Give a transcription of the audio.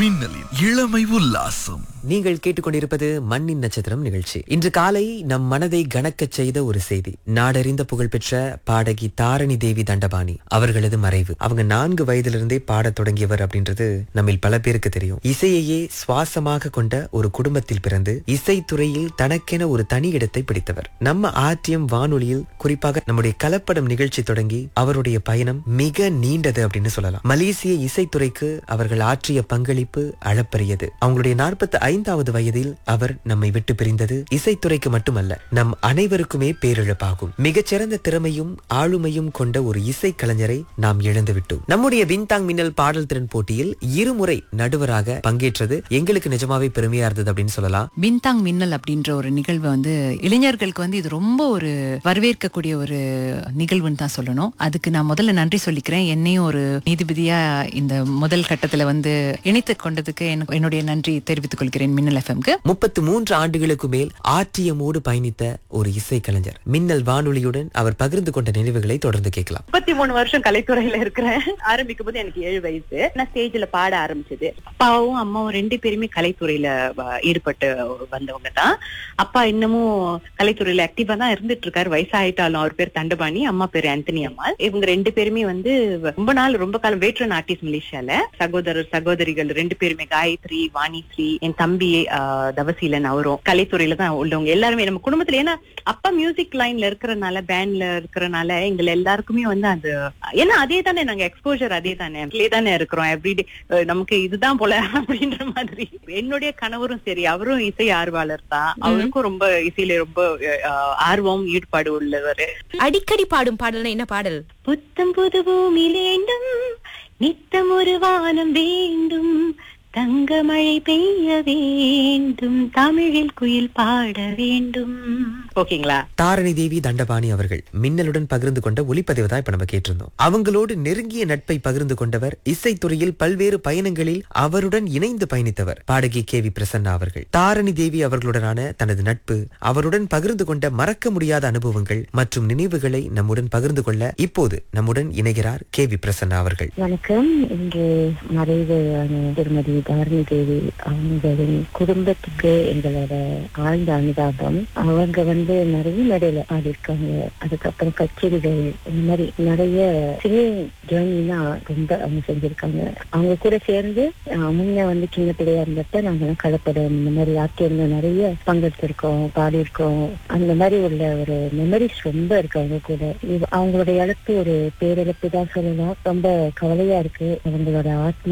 மின்னலின் இளமை உல்லாசம் நீங்கள் கேட்டுக்கொண்டிருப்பது மண்ணின் நட்சத்திரம் நிகழ்ச்சி இன்று காலை நம் மனதை கனக்கச் செய்த ஒரு செய்தி நாடறிந்த புகழ்பெற்ற பாடகி தாரணி தேவி தண்டபாணி அவர்களது மறைவு அவங்க நான்கு வயதிலிருந்தே பாடத் தொடங்கியவர் அப்படின்றது நம்மில் பல பேருக்கு தெரியும் இசையையே சுவாசமாக கொண்ட ஒரு குடும்பத்தில் பிறந்து இசைத்துறையில் தனக்கென ஒரு தனி இடத்தை பிடித்தவர் நம்ம ஆர்டிஎம் வானொலியில் குறிப்பாக நம்முடைய கலப்படம் நிகழ்ச்சி தொடங்கி அவருடைய பயணம் மிக நீண்டது அப்படின்னு சொல்லலாம் மலேசிய இசைத்துறைக்கு அவர்கள் ஆற்றிய பங்களிப்பு அளப்பரியது அவங்களுடைய நாற்பத்தி ஐந்தாவது வயதில் அவர் நம்மை விட்டு பிரிந்தது இசைத்துறைக்கு மட்டுமல்ல நம் அனைவருக்குமே பேரிழப்பாகும் மிகச்சிறந்த திறமையும் ஆளுமையும் கொண்ட ஒரு இசை கலைஞரை நாம் இழந்து விட்டோம் நம்முடைய வின்தாங் மின்னல் பாடல் திறன் போட்டியில் இருமுறை நடுவராக பங்கேற்றது எங்களுக்கு நிஜமாவே பெருமையா இருந்தது அப்படின்னு சொல்லலாம் பின்தாங் மின்னல் அப்படின்ற ஒரு நிகழ்வு வந்து இளைஞர்களுக்கு வந்து இது ரொம்ப ஒரு வரவேற்கக்கூடிய ஒரு நிகழ்வுன்னு தான் சொல்லணும் அதுக்கு நான் முதல்ல நன்றி சொல்லிக்கிறேன் என்னையும் ஒரு நீதிபதியா இந்த முதல் கட்டத்துல வந்து இணைத்துக் கொண்டதுக்கு எனக்கு- என்னுடைய நன்றி தெரிவித்துக் கொள்கிறேன் மின்னல் எஃப்எம்க்கு முப்பத்து மூன்று ஆண்டுகளுக்கு மேல் ஆர்டிஎம்மோடு பயணித்த ஒரு இசை கலைஞர் மின்னல் வானொலியுடன் அவர் பகிர்ந்து கொண்ட நினைவுகளை தொடர்ந்து கேட்கலாம் முப்பத்தி மூணு வருஷம் கலைத்துறையில இருக்கிறேன் ஆரம்பிக்கும் போது எனக்கு ஏழு வயசு நான் ஸ்டேஜ்ல பாட ஆரம்பிச்சது அப்பாவும் அம்மாவும் ரெண்டு பேருமே கலைத்துறையில வ- ஈடுபட்டு வந்தவங்க தான் அப்பா இன்னமும் கலைத்துறையில ஆக்டிவா தான் இருந்துட்டு இருக்காரு வயசாயிட்டாலும் அவர் பேர் தண்டபாணி அம்மா பேர் ஆந்தனி அம்மாள் இவங்க ரெண்டு பேருமே வந்து ரொம்ப நாள் ரொம்ப காலம் வேட்ரன் ஆர்டிஸ்ட் மலேசியால சகோதரர் சகோதரிகள் ரெண்டு பேருமே காயத்ரி வாணிஸ்ரீ என் தம்பி ஆஹ், தவசீலன் அவரும் கலைத்துறையில தான் உள்ளவங்க எல்லாருமே நம்ம குடும்பத்துல ஏன்னா அப்பா மியூசிக் லைன்ல இருக்கிறனால பேண்ட்ல இருக்கிறனால எங்களை எல்லாருக்குமே வந்து அது ஏன்னா அதே தானே நாங்க எக்ஸ்போஜர் அதே தானே அதுலயே தானே இருக்கிறோம் எவ்ரிடே நமக்கு இதுதான் போல அப்படின்ற மாதிரி என்னுடைய கணவரும் சரி அவரும் இசை ஆர்வலர் தான் அவருக்கும் ரொம்ப இசையில ரொம்ப அஹ், ஆர்வம் ஈடுபாடு உள்ளவர் அடிக்கடி பாடும் பாடல்னா என்ன பாடல் புத்தம் புது பூமி வேண்டும் நித்தம் ஒரு வானம் வேண்டும் தங்க மழை பெய்ய வேண்டும் தமிழில் குயில் பாட வேண்டும் ஓகேங்களா தாரணி தேவி தண்டபாணி அவர்கள் மின்னலுடன் பகிர்ந்து கொண்ட ஒளிப்பதிவு தான் இப்ப நம்ம கேட்டிருந்தோம் அவங்களோடு நெருங்கிய நட்பை பகிர்ந்து கொண்டவர் இசைத்துறையில் பல்வேறு பயணங்களில் அவருடன் இணைந்து பயணித்தவர் பாடகி கே வி பிரசன்னா அவர்கள் தாரணி தேவி அவர்களுடனான தனது நட்பு அவருடன் பகிர்ந்து கொண்ட மறக்க முடியாத அனுபவங்கள் மற்றும் நினைவுகளை நம்முடன் பகிர்ந்து கொள்ள இப்போது நம்முடன் இணைகிறார் கே வி பிரசன்னா அவர்கள் வணக்கம் இன்று மறைவான திருமதி தாரணி தேவி அவங்களின் குடும்பத்துக்கு எங்களோட ஆழ்ந்த அனுதாபம் அவங்க வந்து நிறைய மேடையில ஆடிருக்காங்க அதுக்கப்புறம் கச்சேரிகள் இந்த மாதிரி நிறைய சிங்கிங் ஜேர்னினா ரொம்ப அவங்க செஞ்சிருக்காங்க அவங்க கூட சேர்ந்து அஹ், முன்ன வந்து சின்ன பிள்ளையா இருந்தப்ப நாங்க கலப்படம் இந்த மாதிரி ஆக்கியிருந்த நிறைய பங்கெடுத்திருக்கோம் பாடியிருக்கோம் அந்த மாதிரி உள்ள ஒரு மெமரிஸ் ரொம்ப இருக்கு அவங்க கூட இது- அவங்களோட இழப்பு ஒரு பேரிழப்பு தான் சொல்லலாம் ரொம்ப கவலையா இருக்கு அவங்களோட ஆத்ம